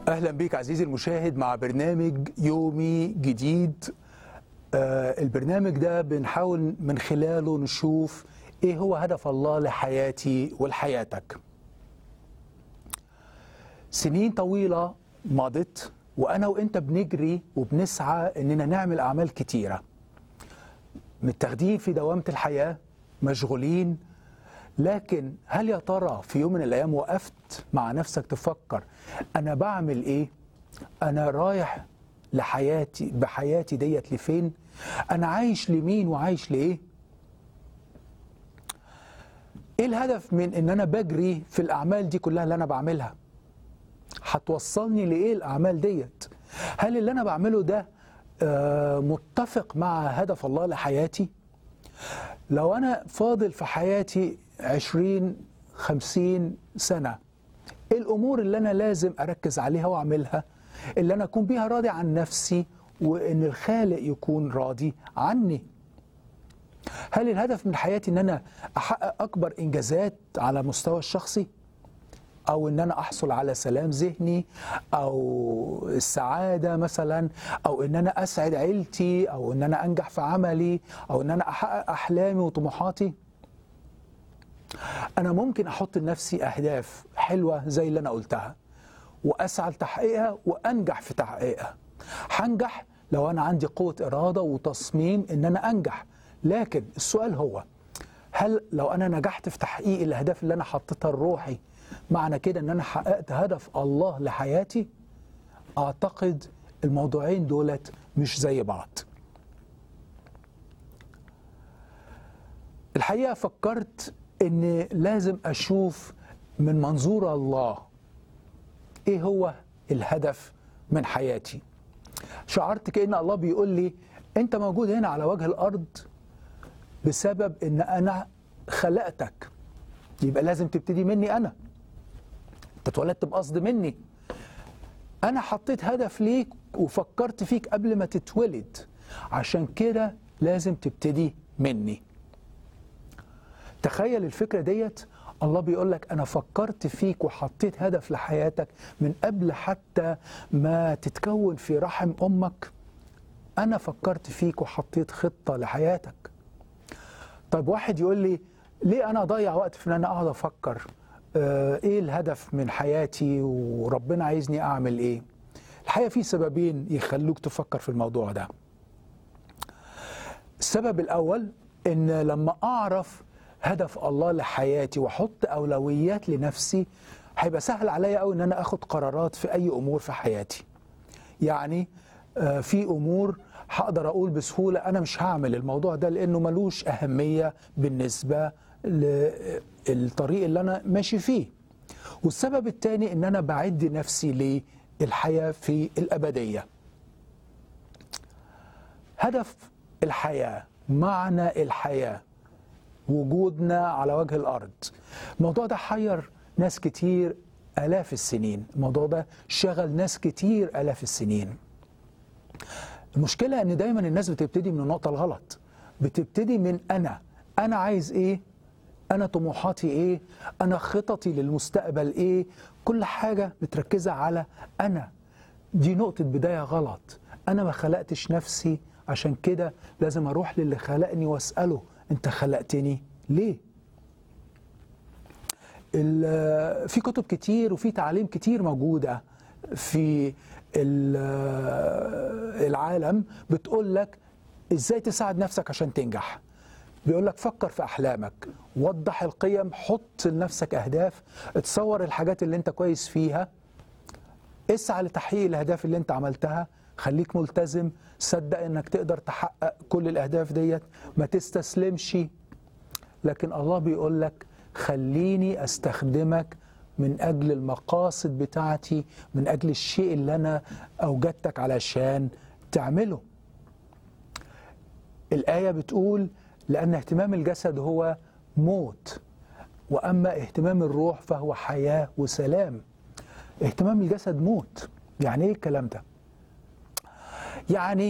اهلا بيك عزيزي المشاهد مع برنامج يومي جديد آه البرنامج ده بنحاول من خلاله نشوف ايه هو هدف الله لحياتي ولحياتك سنين طويلة مضت وانا وانت بنجري وبنسعى اننا نعمل اعمال كتيرة متاخدين في دوامة الحياة مشغولين لكن هل يا ترى في يوم من الايام وقفت مع نفسك تفكر انا بعمل ايه انا رايح لحياتي بحياتي ديت لفين انا عايش لمين وعايش لايه ايه الهدف من ان انا بجري في الاعمال دي كلها اللي انا بعملها هتوصلني لايه الاعمال ديت هل اللي انا بعمله ده آه، متفق مع هدف الله لحياتي لو أنا فاضل في حياتي عشرين خمسين سنة إيه الأمور اللي أنا لازم أركز عليها وأعملها اللي أنا أكون بيها راضي عن نفسي وإن الخالق يكون راضي عني هل الهدف من حياتي إن أنا أحقق أكبر إنجازات على مستوى الشخصي او ان انا احصل على سلام ذهني او السعاده مثلا او ان انا اسعد عيلتي او ان انا انجح في عملي او ان انا احقق احلامي وطموحاتي انا ممكن احط لنفسي اهداف حلوه زي اللي انا قلتها واسعى لتحقيقها وانجح في تحقيقها هنجح لو انا عندي قوه اراده وتصميم ان انا انجح لكن السؤال هو هل لو انا نجحت في تحقيق الاهداف اللي انا حطيتها لروحي معنى كده ان انا حققت هدف الله لحياتي اعتقد الموضوعين دولت مش زي بعض الحقيقه فكرت ان لازم اشوف من منظور الله ايه هو الهدف من حياتي شعرت كأن الله بيقول لي انت موجود هنا على وجه الارض بسبب ان انا خلقتك يبقى لازم تبتدي مني انا انت اتولدت بقصد مني انا حطيت هدف ليك وفكرت فيك قبل ما تتولد عشان كده لازم تبتدي مني تخيل الفكره ديت الله بيقول لك انا فكرت فيك وحطيت هدف لحياتك من قبل حتى ما تتكون في رحم امك انا فكرت فيك وحطيت خطه لحياتك طيب واحد يقول لي ليه انا اضيع وقت في ان انا اقعد افكر آه، ايه الهدف من حياتي وربنا عايزني اعمل ايه الحقيقه في سببين يخلوك تفكر في الموضوع ده السبب الاول ان لما اعرف هدف الله لحياتي واحط اولويات لنفسي هيبقى سهل عليا قوي ان انا اخد قرارات في اي امور في حياتي يعني آه، في امور هقدر اقول بسهوله انا مش هعمل الموضوع ده لانه ملوش اهميه بالنسبه للطريق اللي انا ماشي فيه والسبب الثاني ان انا بعد نفسي للحياه في الابديه هدف الحياه معنى الحياه وجودنا على وجه الارض الموضوع ده حير ناس كتير الاف السنين الموضوع ده شغل ناس كتير الاف السنين المشكله ان دايما الناس بتبتدي من النقطه الغلط بتبتدي من انا انا عايز ايه انا طموحاتي ايه انا خططي للمستقبل ايه كل حاجه متركزه على انا دي نقطه بدايه غلط انا ما خلقتش نفسي عشان كده لازم اروح للي خلقني واساله انت خلقتني ليه ال- في كتب كتير وفي تعاليم كتير موجوده في ال- العالم بتقول لك ازاي تساعد نفسك عشان تنجح بيقول لك فكر في احلامك وضح القيم حط لنفسك اهداف تصور الحاجات اللي انت كويس فيها اسعى لتحقيق الاهداف اللي انت عملتها خليك ملتزم صدق انك تقدر تحقق كل الاهداف ديت ما تستسلمش لكن الله بيقول لك خليني استخدمك من اجل المقاصد بتاعتي من اجل الشيء اللي انا اوجدتك علشان تعمله الايه بتقول لان اهتمام الجسد هو موت واما اهتمام الروح فهو حياه وسلام اهتمام الجسد موت يعني ايه الكلام ده يعني